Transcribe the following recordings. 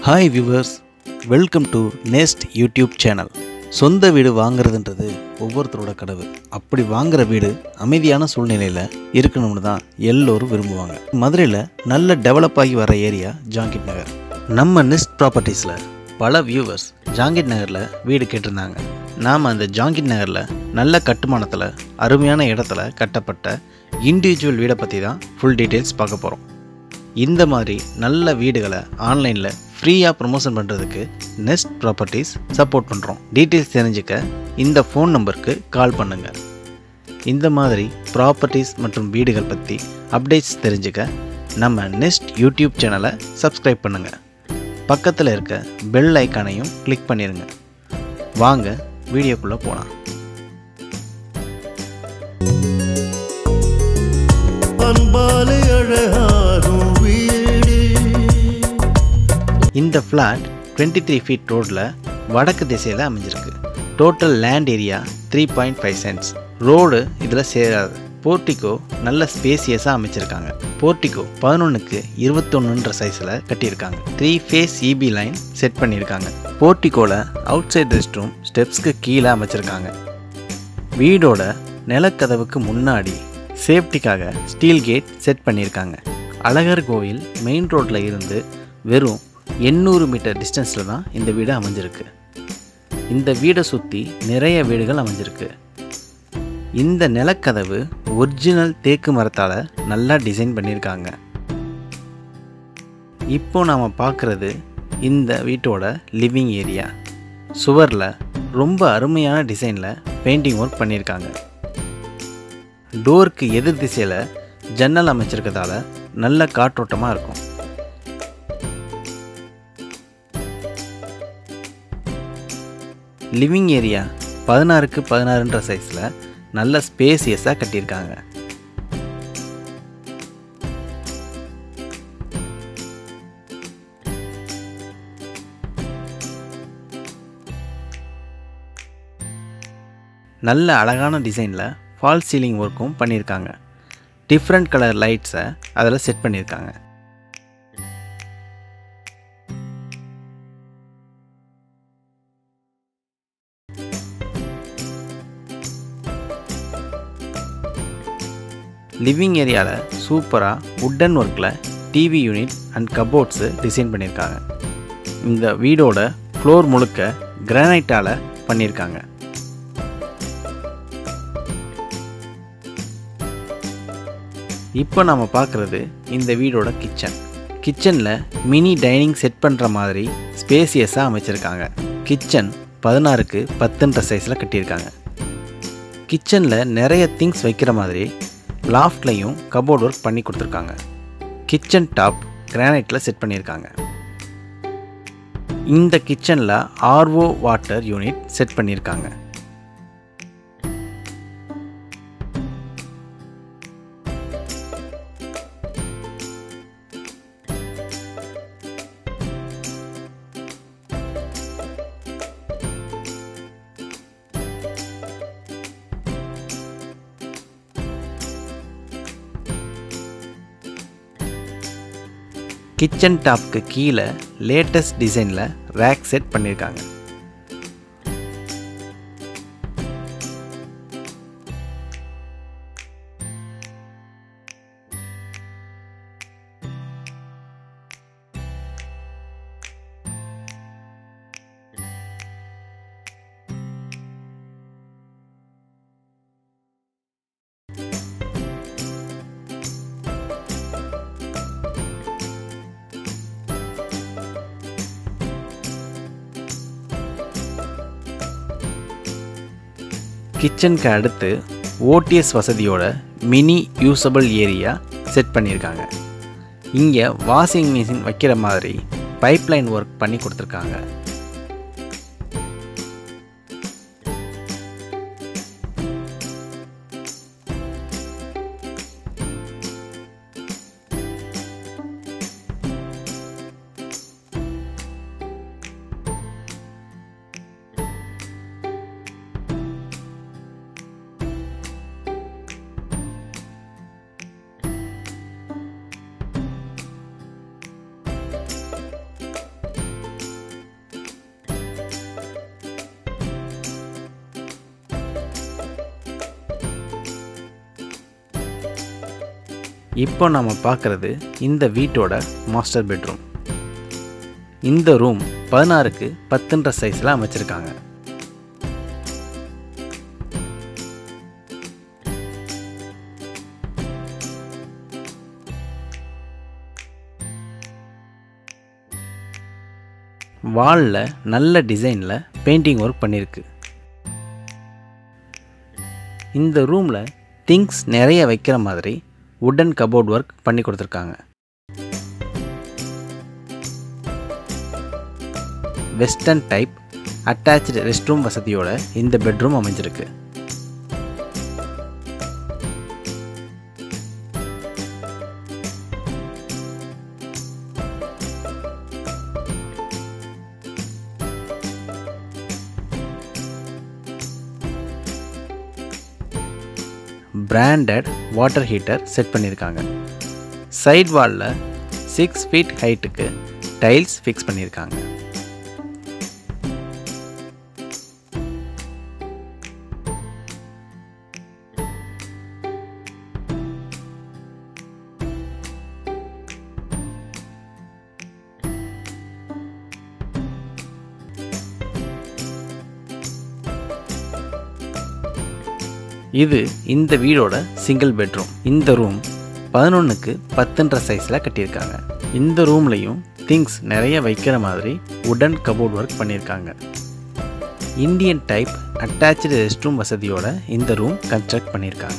hi viewers welcome to Nest YouTube channel சொந்த வீடு வாங்குறதுன்றது ஒவ்வொருத்தரோட கனவு அப்படி வாங்குற வீடு அமைதியான சூழ்நிலையில் இருக்கணும்னு தான் எல்லோரும் விரும்புவாங்க மதுரையில் நல்ல டெவலப் ஆகி வர ஏரியா ஜாங்கிட் நகர் நம்ம நெஸ்ட் ப்ராப்பர்ட்டிஸில் பல வியூவர்ஸ் ஜாங்கிட் நகரில் வீடு கேட்டிருந்தாங்க நாம் அந்த ஜாங்கிட் நகரில் நல்ல கட்டுமானத்தில் அருமையான இடத்துல கட்டப்பட்ட இண்டிவிஜுவல் வீடை பற்றி தான் ஃபுல் டீட்டெயில்ஸ் பார்க்க போகிறோம் இந்த மாதிரி நல்ல வீடுகளை ஆன்லைனில் ஃப்ரீயாக ப்ரொமோஷன் பண்ணுறதுக்கு நெஸ்ட் ப்ராப்பர்ட்டிஸ் சப்போர்ட் பண்ணுறோம் டீட்டெயில்ஸ் தெரிஞ்சுக்க இந்த ஃபோன் நம்பருக்கு கால் பண்ணுங்கள் இந்த மாதிரி ப்ராப்பர்ட்டிஸ் மற்றும் வீடுகள் பற்றி அப்டேட்ஸ் தெரிஞ்சுக்க நம்ம நெஸ்ட் யூடியூப் சேனலை சப்ஸ்கிரைப் பண்ணுங்கள் பக்கத்தில் இருக்க பெல் ஐக்கானையும் கிளிக் பண்ணிடுங்க வாங்க வீடியோக்குள்ளே போகலாம் அன்பாலே அழகாகும் வீடு இந்த ஃப்ளாட் டுவெண்ட்டி த்ரீ ஃபீட் ரோடில் வடக்கு திசையில் அமைஞ்சிருக்கு total land area three point five cents road இதில் சேராது போர்ட்டிகோ நல்ல ஸ்பேசியஸாக அமைச்சிருக்காங்க போர்ட்டிகோ பதினொன்றுக்கு இருபத்தொன்னுன்ற சைஸில் கட்டியிருக்காங்க three phase EB line set பண்ணியிருக்காங்க போர்ட்டிகோவில் அவுட் சைட் ரெஸ்ட் ரூம் ஸ்டெப்ஸ்க்கு கீழே அமைச்சிருக்காங்க வீடோட நிலக்கதவுக்கு முன்னாடி சேஃப்டிக்காக ஸ்டீல் கேட் செட் பண்ணியிருக்காங்க அழகர் கோவில் மெயின் ரோட்டில் இருந்து வெறும் எண்ணூறு மீட்டர் டிஸ்டன்ஸில் தான் இந்த வீடு அமைஞ்சிருக்கு இந்த வீடை சுற்றி நிறைய வீடுகள் அமைஞ்சிருக்கு இந்த நிலக்கதவு ஒரிஜினல் தேக்கு மரத்தால் நல்லா டிசைன் பண்ணியிருக்காங்க இப்போ நாம் பார்க்குறது இந்த வீட்டோட லிவிங் ஏரியா சுவரில் ரொம்ப அருமையான டிசைனில் பெயிண்டிங் ஒர்க் பண்ணியிருக்காங்க டோருக்கு எதிர் திசையில் ஜன்னல் அமைச்சிருக்கதால நல்ல காற்றோட்டமாக இருக்கும் லிவிங் ஏரியா பதினாறுக்கு பதினாறுன்ற சைஸில் நல்ல ஸ்பேசியஸாக கட்டியிருக்காங்க நல்ல அழகான டிசைனில் ஃபால் சீலிங் ஒர்க்கும் பண்ணியிருக்காங்க டிஃப்ரெண்ட் கலர் லைட்ஸை அதில் செட் பண்ணியிருக்காங்க லிவிங் ஏரியாவில் சூப்பராக வுட்டன் ஒர்க்கில் TV unit and cupboards design பண்ணியிருக்காங்க இந்த வீடோட ஃப்ளோர் முழுக்க கிரானைட்டால் பண்ணியிருக்காங்க இப்போ நம்ம பார்க்குறது இந்த வீடோட கிச்சன் கிச்சனில் மினி டைனிங் செட் பண்ணுற மாதிரி ஸ்பேசியஸாக அமைச்சிருக்காங்க கிச்சன் பதினாறுக்கு பத்துன்ற சைஸில் கட்டியிருக்காங்க கிச்சனில் நிறைய திங்ஸ் வைக்கிற மாதிரி லாஃப்ட்லையும் கபோர்ட் ஒர்க் பண்ணி கொடுத்துருக்காங்க கிச்சன் டாப் கிரானைட்டில் செட் பண்ணியிருக்காங்க இந்த கிச்சனில் ஆர்ஓ வாட்டர் யூனிட் செட் பண்ணியிருக்காங்க கிச்சன் டாப்க்கு கீழே லேட்டஸ்ட் டிசைனில் ரேக் செட் பண்ணியிருக்காங்க கிச்சனுக்கு அடுத்து ஓடிஎஸ் வசதியோட மினி யூசபிள் ஏரியா செட் பண்ணியிருக்காங்க இங்கே வாஷிங் மிஷின் வைக்கிற மாதிரி பைப்லைன் ஒர்க் பண்ணி கொடுத்துருக்காங்க இப்போ நம்ம பார்க்குறது இந்த வீட்டோட மாஸ்டர் பெட்ரூம் இந்த ரூம் பதினாறுக்கு பத்துன்ற சைஸில் அமைச்சிருக்காங்க வாலில் நல்ல டிசைனில் பெயிண்டிங் ஒர்க் பண்ணியிருக்கு இந்த ரூமில் திங்ஸ் நிறைய வைக்கிற மாதிரி உட்டன் கபோர்ட் ஒர்க் பண்ணி கொடுத்துருக்காங்க western type attach rest room வசதியோட இந்த பெட்ரூம் அமைஞ்சிருக்கு பிராண்டட் வாட்டர் ஹீட்டர் செட் பண்ணியிருக்காங்க சைட் வாலில் சிக்ஸ் ஃபீட் ஹைட்டுக்கு டைல்ஸ் ஃபிக்ஸ் பண்ணியிருக்காங்க இது இந்த வீடோட சிங்கிள் பெட்ரூம் இந்த ரூம் பதினொன்றுக்கு பத்துன்ற சைஸில் கட்டியிருக்காங்க இந்த ரூம்லையும் திங்ஸ் நிறைய வைக்கிற மாதிரி உடன் கபோர்ட் ஒர்க் பண்ணியிருக்காங்க Indian type attach rest room வசதியோட இந்த ரூம் கன்ஸ்ட்ரக்ட் பண்ணியிருக்காங்க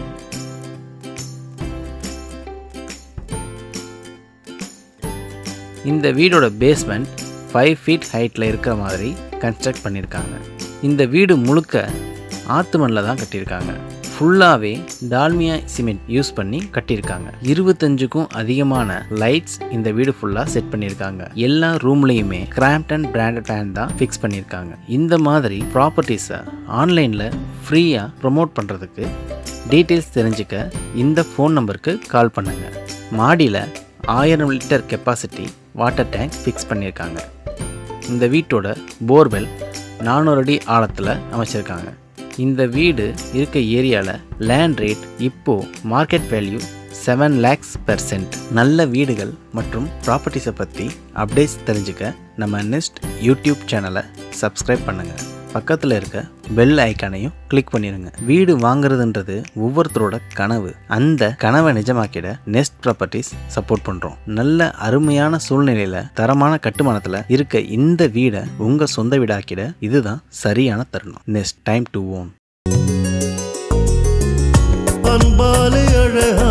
இந்த வீடோட பேஸ்மெண்ட் ஃபைவ் ஃபீட் ஹைட்டில் இருக்கிற மாதிரி கன்ஸ்ட்ரக்ட் பண்ணியிருக்காங்க இந்த வீடு முழுக்க ஆத்து மண்ணில் தான் கட்டியிருக்காங்க ஃபுல்லாகவே டால்மியா சிமெண்ட் யூஸ் பண்ணி கட்டியிருக்காங்க இருபத்தஞ்சுக்கும் அதிகமான லைட்ஸ் இந்த வீடு ஃபுல்லாக செட் பண்ணியிருக்காங்க எல்லா ரூம்லேயுமே கிராம்ப்டன் பிராண்டட் ஃபேன் தான் ஃபிக்ஸ் பண்ணியிருக்காங்க இந்த மாதிரி ப்ராப்பர்ட்டிஸை ஆன்லைனில் ஃப்ரீயாக ப்ரொமோட் பண்ணுறதுக்கு டீட்டெயில்ஸ் தெரிஞ்சுக்க இந்த ஃபோன் நம்பருக்கு கால் பண்ணுங்கள் மாடியில் ஆயிரம் litre capacity water tank fix பண்ணியிருக்காங்க இந்த வீட்டோட போர்வெல் நானூறு அடி ஆழத்தில் அமைச்சிருக்காங்க இந்த வீடு இருக்க ஏரியாவில் லேண்ட் ரேட் இப்போது market value seven lakhs percent நல்ல வீடுகள் மற்றும் ப்ராப்பர்ட்டிஸை பற்றி அப்டேட்ஸ் தெரிஞ்சுக்க நம்ம நெக்ஸ்ட் யூடியூப் சேனலை சப்ஸ்கிரைப் பண்ணுங்கள் பக்கத்தில் இருக்க பெல் ஐக்கானையும் கிளிக் பண்ணிடுங்க வீடு வாங்குறதுன்றது ஒவ்வொருத்தரோட கனவு அந்த கனவை நிஜமாக்கிட நெஸ்ட் ப்ராப்பர்ட்டிஸ் சப்போர்ட் பண்ணுறோம் நல்ல அருமையான சூழ்நிலையில் தரமான கட்டுமானத்தில் இருக்க இந்த வீடை உங்கள் சொந்த வீடாக்கிட இதுதான் சரியான தருணம் நெஸ்ட் டைம் டு ஓன் அன்பாலே அழகா